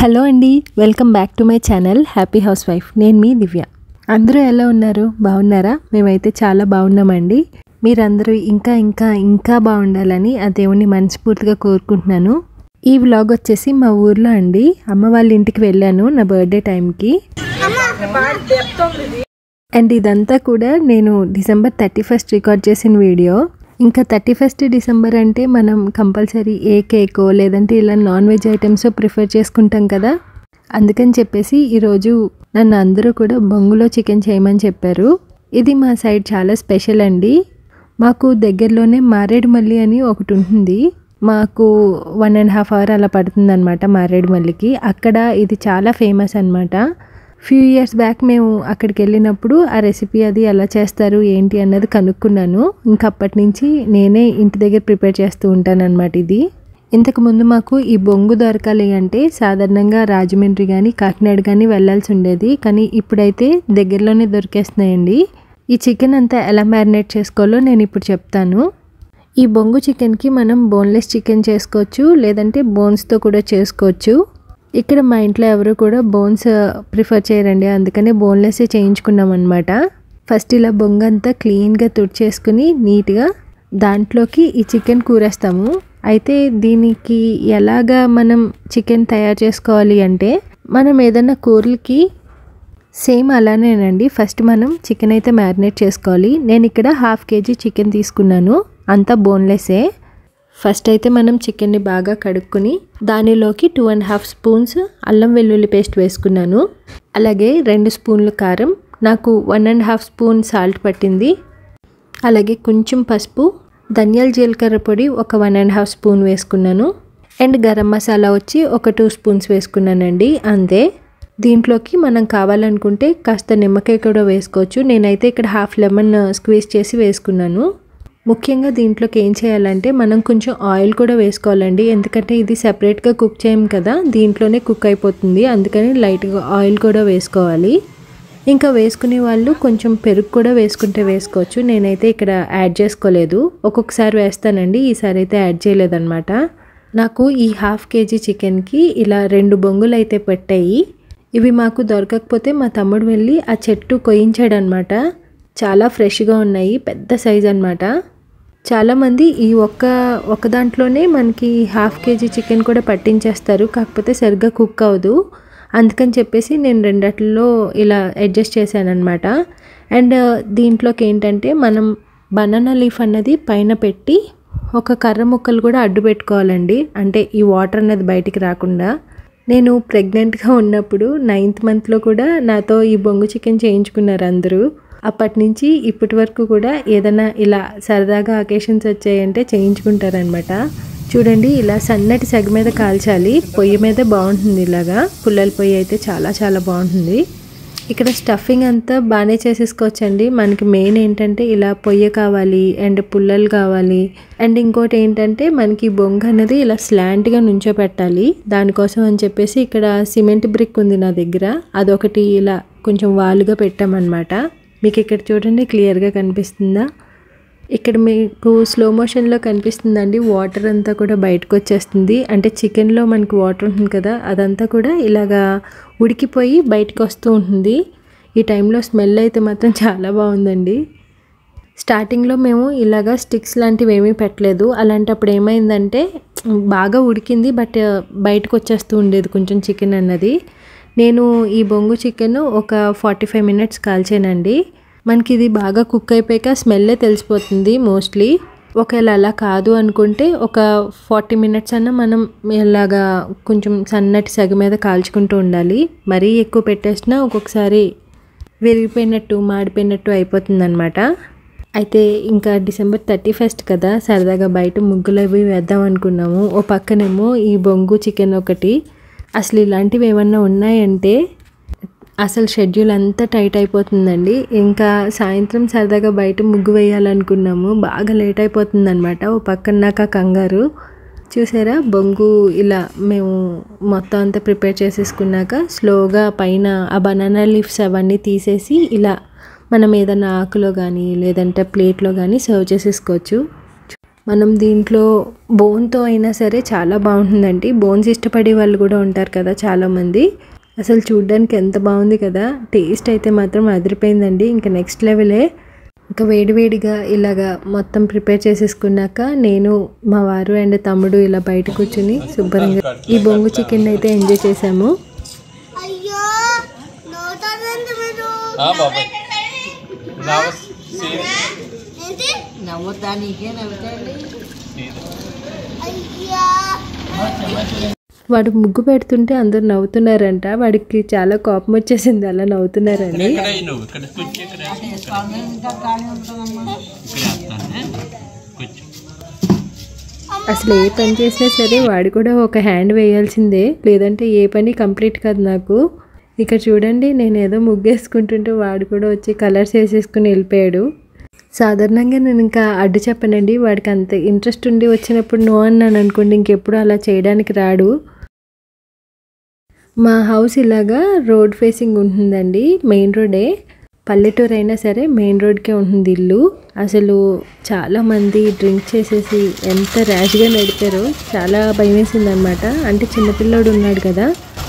Hello అండి welcome back to my channel happy housewife నేను మీ దివ్య అందరూ ఎలా ఉన్నారు బాగున్నారా మేమైతే చాలా బాగున్నామండి మీరందరూ ఇంకా ఇంకా ఇంకా బాగుండాలని ఆ దేవుణ్ణి మనస్ఫూర్తిగా కోరుకుంటున్నాను ఈ వ్లాగ్ వచ్చేసి మా ఊర్లో అండి అమ్మ వాళ్ళ ఇంటికి వెళ్ళాను నా బర్త్డే టైంకి అండ్ ఇదంతా కూడా నేను డిసెంబర్ థర్టీ ఫస్ట్ రికార్డ్ చేసిన వీడియో ఇంకా థర్టీ ఫస్ట్ డిసెంబర్ అంటే మనం కంపల్సరీ ఏ కేకో లేదంటే ఇలా నాన్ వెజ్ ఐటమ్స్ ప్రిఫర్ చేసుకుంటాం కదా అందుకని చెప్పేసి ఈరోజు నన్ను అందరూ కూడా బొంగులో చికెన్ చేయమని చెప్పారు ఇది మా సైడ్ చాలా స్పెషల్ అండి మాకు దగ్గరలోనే మారేడుమల్లి అని ఒకటి ఉంటుంది మాకు వన్ అండ్ హాఫ్ అవర్ అలా పడుతుంది అనమాట మారేడుమల్లికి అక్కడ ఇది చాలా ఫేమస్ అనమాట ఫ్యూ ఇయర్స్ బ్యాక్ మేము అక్కడికి వెళ్ళినప్పుడు ఆ రెసిపీ అది ఎలా చేస్తారు ఏంటి అన్నది కనుక్కున్నాను ఇంకా అప్పటి నుంచి నేనే ఇంటి దగ్గర ప్రిపేర్ చేస్తూ ఉంటాను అనమాట ఇది ఇంతకు ముందు మాకు ఈ బొంగు దొరకాలి అంటే సాధారణంగా రాజమండ్రి కానీ కాకినాడ కానీ వెళ్ళాల్సి ఉండేది కానీ ఇప్పుడైతే దగ్గరలోనే దొరికేస్తున్నాయండి ఈ చికెన్ అంతా ఎలా మ్యారినేట్ చేసుకోవాలో నేను ఇప్పుడు చెప్తాను ఈ బొంగు చికెన్కి మనం బోన్లెస్ చికెన్ చేసుకోవచ్చు లేదంటే బోన్స్తో కూడా చేసుకోవచ్చు ఇక్కడ మా ఇంట్లో ఎవరు కూడా బోన్స్ ప్రిఫర్ చేయరండి అందుకనే బోన్లెస్ చేయించుకున్నాం అనమాట ఫస్ట్ ఇలా బొంగ అంతా క్లీన్గా తుడిచేసుకుని నీట్గా దాంట్లోకి ఈ చికెన్ కూరేస్తాము అయితే దీనికి ఎలాగా మనం చికెన్ తయారు చేసుకోవాలి అంటే మనం ఏదైనా కూరలకి సేమ్ అలానేనండి ఫస్ట్ మనం చికెన్ అయితే మ్యారినేట్ చేసుకోవాలి నేను ఇక్కడ హాఫ్ కేజీ చికెన్ తీసుకున్నాను అంతా బోన్లెస్సే ఫస్ట్ అయితే మనం చికెన్ని బాగా కడుక్కొని దానిలోకి టూ అండ్ హాఫ్ స్పూన్స్ అల్లం వెల్లుల్లి పేస్ట్ వేసుకున్నాను అలాగే రెండు స్పూన్లు కారం నాకు one and half spoon salt పట్టింది అలాగే కొంచెం పసుపు ధనియాల జీలకర్ర పొడి ఒక వన్ అండ్ హాఫ్ స్పూన్ వేసుకున్నాను అండ్ గరం మసాలా వచ్చి ఒక టూ స్పూన్స్ వేసుకున్నానండి అంతే దీంట్లోకి మనం కావాలనుకుంటే కాస్త నిమ్మకాయ కూడా వేసుకోవచ్చు నేనైతే ఇక్కడ హాఫ్ లెమన్ స్క్వీజ్ చేసి వేసుకున్నాను ముఖ్యంగా దీంట్లోకి ఏం చేయాలంటే మనం కొంచెం ఆయిల్ కూడా వేసుకోవాలండి ఎందుకంటే ఇది సెపరేట్గా కుక్ చేయం కదా దీంట్లోనే కుక్ అయిపోతుంది అందుకని లైట్గా ఆయిల్ కూడా వేసుకోవాలి ఇంకా వేసుకునే వాళ్ళు కొంచెం పెరుగు కూడా వేసుకుంటే వేసుకోవచ్చు నేనైతే ఇక్కడ యాడ్ చేసుకోలేదు ఒక్కొక్కసారి వేస్తానండి ఈసారి అయితే యాడ్ చేయలేదన్నమాట నాకు ఈ హాఫ్ కేజీ చికెన్కి ఇలా రెండు బొంగులు అయితే పెట్టాయి ఇవి మాకు దొరకకపోతే మా తమ్ముడు వెళ్ళి ఆ చెట్టు కొయించాడు అనమాట చాలా ఫ్రెష్గా ఉన్నాయి పెద్ద సైజ్ అనమాట చాలామంది ఈ ఒక్క ఒక దాంట్లోనే మనకి హాఫ్ కేజీ చికెన్ కూడా పట్టించేస్తారు కాకపోతే సరిగ్గా కుక్ అవ్వదు అందుకని చెప్పేసి నేను రెండట్లో ఇలా అడ్జస్ట్ చేశాను అనమాట అండ్ దీంట్లోకి ఏంటంటే మనం బనానా లీఫ్ అన్నది పైన పెట్టి ఒక కర్ర ముక్కలు కూడా అడ్డు పెట్టుకోవాలండి అంటే ఈ వాటర్ అన్నది బయటికి రాకుండా నేను ప్రెగ్నెంట్గా ఉన్నప్పుడు నైన్త్ మంత్లో కూడా నాతో ఈ బొంగు చికెన్ చేయించుకున్నారు అందరూ అప్పటి నుంచి ఇప్పటి వరకు కూడా ఏదైనా ఇలా సరదాగా అకేషన్స్ వచ్చాయంటే చేయించుకుంటారనమాట చూడండి ఇలా సన్నటి సెగ మీద కాల్చాలి పొయ్యి మీద బాగుంటుంది ఇలాగా పుల్లల పొయ్యి అయితే చాలా చాలా బాగుంటుంది ఇక్కడ స్టఫింగ్ అంతా బాగానే చేసేసుకోవచ్చండి మనకి మెయిన్ ఏంటంటే ఇలా పొయ్యి కావాలి అండ్ పుల్లలు కావాలి అండ్ ఇంకోటి ఏంటంటే మనకి బొంగ అనేది ఇలా స్లాంట్గా నుంచోపెట్టాలి దానికోసం అని చెప్పేసి ఇక్కడ సిమెంట్ బ్రిక్ ఉంది నా దగ్గర అదొకటి ఇలా కొంచెం వాలుగా పెట్టామన్నమాట మీకు ఇక్కడ చూడండి క్లియర్గా కనిపిస్తుందా ఇక్కడ మీకు స్లో మోషన్లో కనిపిస్తుందండి వాటర్ అంతా కూడా బయటకు వచ్చేస్తుంది అంటే చికెన్లో మనకి వాటర్ ఉంటుంది కదా అదంతా కూడా ఇలాగా ఉడికిపోయి బయటకు వస్తూ ఉంటుంది ఈ టైంలో స్మెల్ అయితే మాత్రం చాలా బాగుందండి స్టార్టింగ్లో మేము ఇలాగా స్టిక్స్ లాంటివి ఏమీ పెట్టలేదు అలాంటప్పుడు ఏమైందంటే బాగా ఉడికింది బట్ బయటకు వచ్చేస్తూ ఉండేది కొంచెం చికెన్ అన్నది నేను ఈ బొంగు చికెన్ ఒక ఫార్టీ ఫైవ్ మినిట్స్ కాల్చానండి మనకి ఇది బాగా కుక్ అయిపోయాక స్మెల్లే తెలిసిపోతుంది మోస్ట్లీ ఒకవేళ అలా కాదు అనుకుంటే ఒక ఫార్టీ మినిట్స్ అన్న మనం ఇలాగా కొంచెం సన్నటి సగ మీద కాల్చుకుంటూ ఉండాలి మరీ ఎక్కువ పెట్టేసినా ఒక్కొక్కసారి విరిగిపోయినట్టు మాడిపోయినట్టు అయిపోతుంది అనమాట అయితే ఇంకా డిసెంబర్ థర్టీ ఫస్ట్ కదా సరదాగా బయట ముగ్గులు అవి వేద్దాం అనుకున్నాము ఓ పక్కనేమో ఈ బొంగు చికెన్ ఒకటి అసలు ఇలాంటివి ఏమన్నా ఉన్నాయంటే అసలు షెడ్యూల్ అంతా టైట్ అయిపోతుందండి ఇంకా సాయంత్రం సరదాగా బయట ముగ్గు వేయాలనుకున్నాము బాగా లేట్ అయిపోతుంది అనమాట ఓ పక్కన నాకు కంగారు చూసారా బొంగు ఇలా మేము మొత్తం అంతా ప్రిపేర్ చేసేసుకున్నాక స్లోగా పైన ఆ బనానా లీవ్స్ అవన్నీ తీసేసి ఇలా మనం ఏదైనా ఆకులో కానీ లేదంటే ప్లేట్లో కానీ సర్వ్ చేసేసుకోవచ్చు మనం దీంట్లో బోన్తో అయినా సరే చాలా బాగుంటుందండి బోన్స్ ఇష్టపడే వాళ్ళు కూడా ఉంటారు కదా చాలామంది అసలు చూడ్డానికి ఎంత బాగుంది కదా టేస్ట్ అయితే మాత్రం అదిరిపోయిందండి ఇంకా నెక్స్ట్ లెవెలే ఇంకా వేడివేడిగా ఇలాగా మొత్తం ప్రిపేర్ చేసేసుకున్నాక నేను మా వారు అండ్ తమ్ముడు ఇలా బయట కూర్చుని శుభ్రంగా ఈ బొంగు చికెన్ అయితే ఎంజాయ్ చేసాము అయ్యో నవ్వుతారండి మీరు ఆ బాబాయ్ నవ్వు సీన్ ఏంటి నవ్వుతా నీకే నవ్వుతాండి సీన్ అయ్యా వాడు ముగ్గు పెడుతుంటే అందరు నవ్వుతున్నారంట వాడికి చాలా కోపం వచ్చేసింది అలా నవ్వుతున్నారని ఇక్కడ నువ్వు ఇక్కడ కూర్చో ఇక్కడ ఇంకా ఖాళీ ఉంటుందమ్మా ఇక్కడ వేస్తాను కూర్చో అసలు ఏ పని చేసినా సరే వాడు కూడా ఒక హ్యాండ్ వేయాల్సిందే లేదంటే ఏ పని కంప్లీట్ కాదు నాకు ఇక్కడ చూడండి నేను ఏదో ముగ్గేసుకుంటుంటే వాడు కూడా వచ్చి కలర్స్ వేసేసుకుని వెళ్ళిపోయాడు సాధారణంగా నేను ఇంకా అడ్డు చెప్పనండి వాడికి అంత ఇంట్రెస్ట్ ఉండి వచ్చినప్పుడు నో అన్నాను అనుకోండి ఇంకెప్పుడు అలా చేయడానికి రాడు మా హౌస్ ఇలాగా రోడ్ ఫేసింగ్ ఉంటుందండి మెయిన్ రోడే పల్లెటూరు అయినా సరే మెయిన్ రోడ్కే ఉంటుంది ఇల్లు అసలు చాలా మంది డ్రింక్ చేసేసి ఎంత ర్యాష్గా నడిపారో చాలా భయం వేసింది అనమాట అంటే చిన్నపిల్లోడు ఉన్నాడు కదా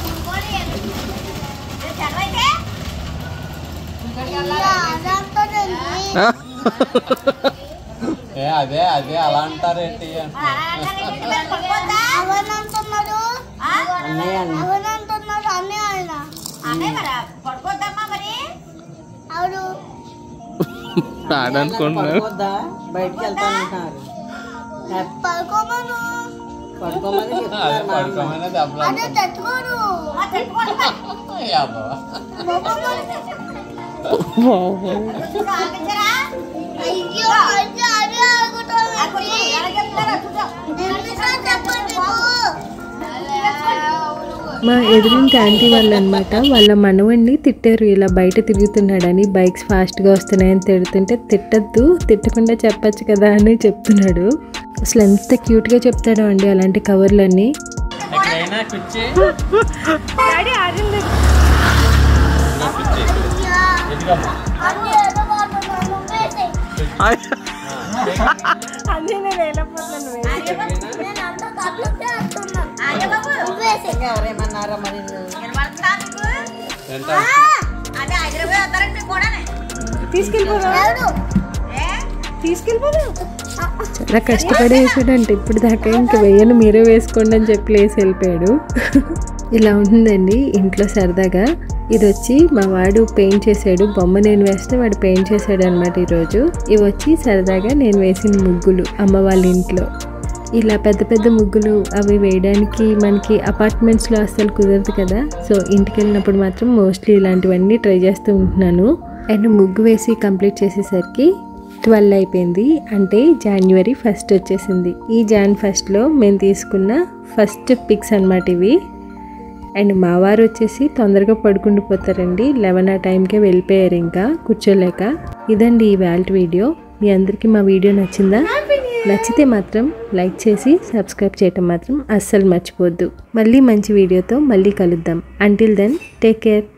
ఏ అదే అదే అలా అంటారేంటి ఎవరంటున్నారు అన్నయ్య అన్న ఎవరంటున్నారు అన్నీ ఆయన అవును పడుకోద్దా బయటికి వెళ్తానంటున్నారు పడుకోమను పడుకోమని అదే చెప్తున్నారు మా అమ్మ. పడుకోమనే దెబ్బలు అదే తెచ్చుకోరు యాబా అయ్యో అయ్యో అదే ఆగుతావు ఎన్నిసార్లు చెప్పండి నీకు? మా ఎదురింటి ఆంటీ వాళ్ళు అనమాట వాళ్ళ మనవణ్ణి తిట్టారు ఇలా బయట తిరుగుతున్నాడని బైక్స్ ఫాస్ట్గా వస్తున్నాయని తిడుతుంటే తిట్టద్దు తిట్టకుండా చెప్పచ్చు కదా అని చెప్తున్నాడు అసలు ఎంత క్యూట్గా చెప్తాడో అండి అలాంటి కవర్లన్నీ ఎక్కడైనా కూర్చి ఎదుగమ్మా అన్నీ ఏదో వాడుతున్నాను నువ్వేసేయ్. నేను అంత కట్లకే వేస్తున్నాను. నువ్వేసేయ్. ఇంకా ఎవరేమన్నారా మరి ఎంత ఎవరు? చాలా కష్టపడి వేసాడంటే ఇప్పుడు దాకా ఇంకా వెయ్యను మీరే వేసుకోండి అని చెప్పి వేసి వెళ్ళిపోయాడు ఇలా ఉంటుందండి ఇంట్లో సరదాగా ఇది వచ్చి మా వాడు పెయింట్ చేశాడు బొమ్మ నేను వేస్తే వాడు పెయింట్ చేశాడు అనమాట ఈరోజు ఇవి వచ్చి సరదాగా నేను వేసిన ముగ్గులు అమ్మ వాళ్ళ ఇంట్లో ఇలా పెద్ద పెద్ద ముగ్గులు అవి వేయడానికి మనకి అపార్ట్మెంట్స్లో అస్సలు కుదరదు కదా సో ఇంటికి వెళ్ళినప్పుడు మాత్రం మోస్ట్లీ ఇలాంటివన్నీ ట్రై చేస్తూ ఉంటున్నాను అండ్ ముగ్గు వేసి కంప్లీట్ చేసేసరికి ట్వెల్వ్ అయిపోయింది అంటే జనవరి ఫస్ట్ వచ్చేసింది ఈ జాన్ ఫస్ట్లో మేము తీసుకున్న ఫస్ట్ పిక్స్ అన్నమాట ఇవి అండ్ మా వారు వచ్చేసి తొందరగా పడుకుండిపోతారండి లెవెన్ ఆ టైంకే వెళ్ళిపోయారు ఇంకా కూర్చోలేక ఇదండి ఈ వ్యాల్ట్ వీడియో మీ అందరికీ మా వీడియో నచ్చిందా నచ్చితే మాత్రం లైక్ చేసి సబ్స్క్రైబ్ చేయటం మాత్రం అస్సలు మర్చిపోవద్దు మళ్ళీ మంచి వీడియోతో మళ్ళీ కలుద్దాం అంటిల్ దెన్ టేక్ కేర్